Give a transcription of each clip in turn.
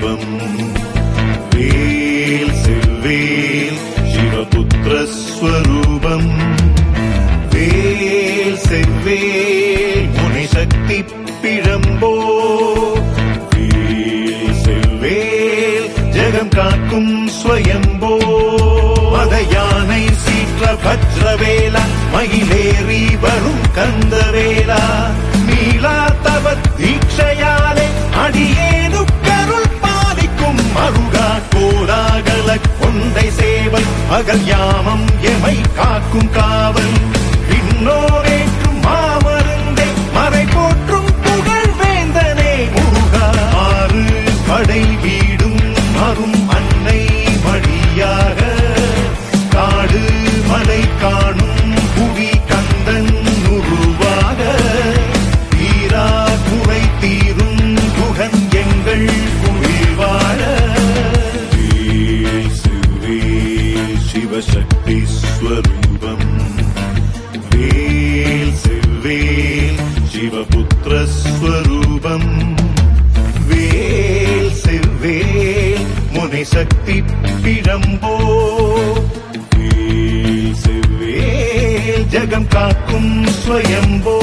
ஸ்வரூபம் வேல் செவ்வேல் சிவபுத்திர ஸ்வரூபம் வேல் செவ்வேல் முனிசக்தி பிழம்போ வேல் செவ்வேல் ஜெகம் காக்கும் ஸ்வயம்போ மத யானை சீற்ற பத்ரவேலா மயிலேறி வரும் கந்தவேலா நீலா தவ தீட்சையாலே அடியேனுக்கருள் பாலிக்கும் மருகா கோலாகல கொண்டை சேவல் பகல் யாமம் எமை காக்கும் காவல் விண்ணோரேற்றும் மாமருந்தே மறை போற்றும் புகழ் வேந்தனே முருகா ஆறு படை வீடும் மறும் அன்னை வழியாக காடு மலை காணும் புவி கந்தன் உருவாக தீரா குறை தீரும் குகன் எங்கள் குழிவாழ வேல் சிவேல் சிவசக்தி ஸ்வரூபம் வேல் செவ்வேல் சிவபுத்திர ஸ்வரூபம் வேல் செவ்வேல் முனைசக்தி பிழம்போ வேல் செவ்வேல் ஜகம் காக்கும் ஸ்வயம்போ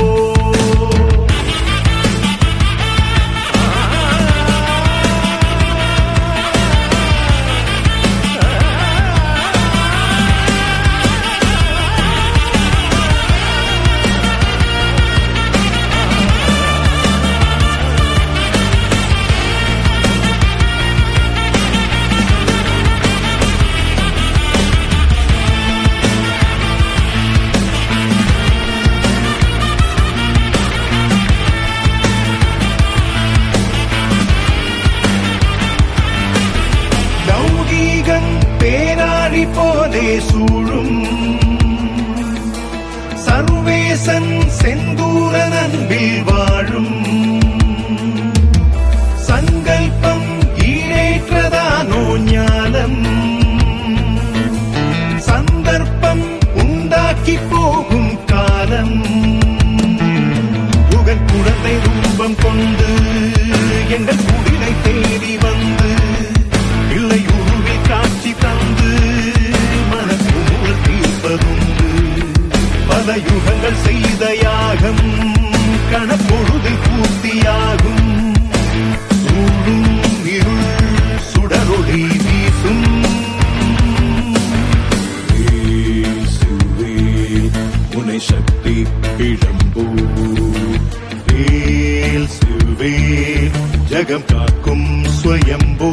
லௌகீகன் பேராழி போலே சூழும் சர்வேசன் செந்தூரன் அன்பில் வாழும் சங்கல்பம் ஈடேற்றதானோ ஞானம் சந்தர்ப்பம் உண்டாக்கி போகும் காலம் புகழ் குழந்தை ரூபம் கொண்டு எங்கள் குடிலை தேடி வந்து இல்லை உருவில் காட்சி தந்து மனக்குமுள் தீர்ப்பதுண்டு பல யுகங்கள் செய்த யாகம் கணப்பொழுதில் பூர்த்தியாகும் சூழும் இருள் சுடரொளி வீசும் வேல் சிவேல் முனை சக்தி பிழம்போ வேல் சிவேல் ஜகம் காக்கும் ஸ்வயம்போ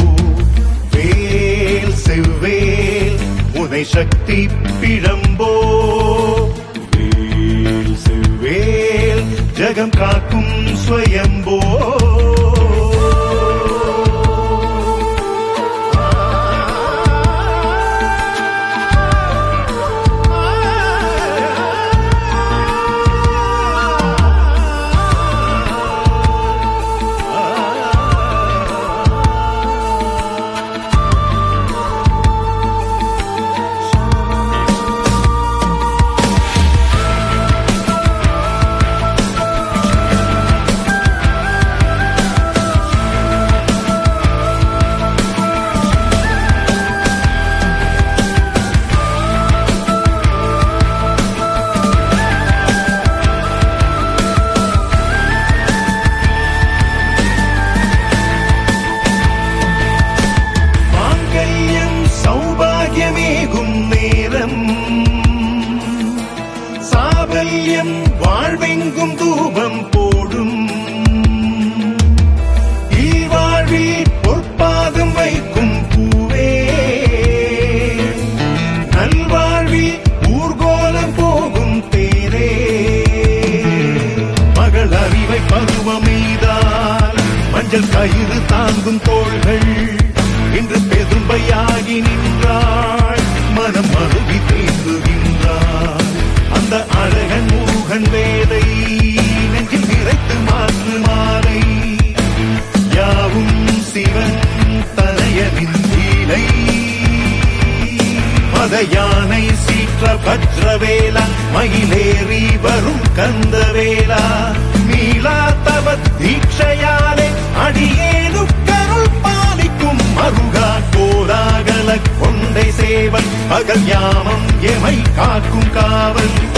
வேல் செவ்வேல் முனை சக்தி பிழம்போ வேல் செவ்வேல் ஜகம் காக்கும் ஸ்வயம்போ மாங்கல்யம் சௌபாகியமேகும் நேரம் சாபல்யம் வாழ்வெங்கும் தூபம் போடும் இல்வாழ்வில் பொற்பாதம் வைக்கும் பூவே நல்வாழ்வில் ஊர்கோலம் போகும் தேரே மகள் அறிவை பருவமெய்தால் மஞ்சள் கயிறு தாங்கும் தோள்கள் இன்று பெரும்பையாகி நின்றாள் மனம் மருவி தேங்குகின்றாள் அந்த அழகன் முருகன் வேலை நெஞ்சில் நிறைத்து மாற்று மாலை யாவும் சிவன் தலையனின் லீலை மத யானை சீற்ற பத்ரவேலா மயிலேறி வரும் கந்தவேலா நீலா தவ தீட்சையாலே அடியேனுக்கருள் பா காவல்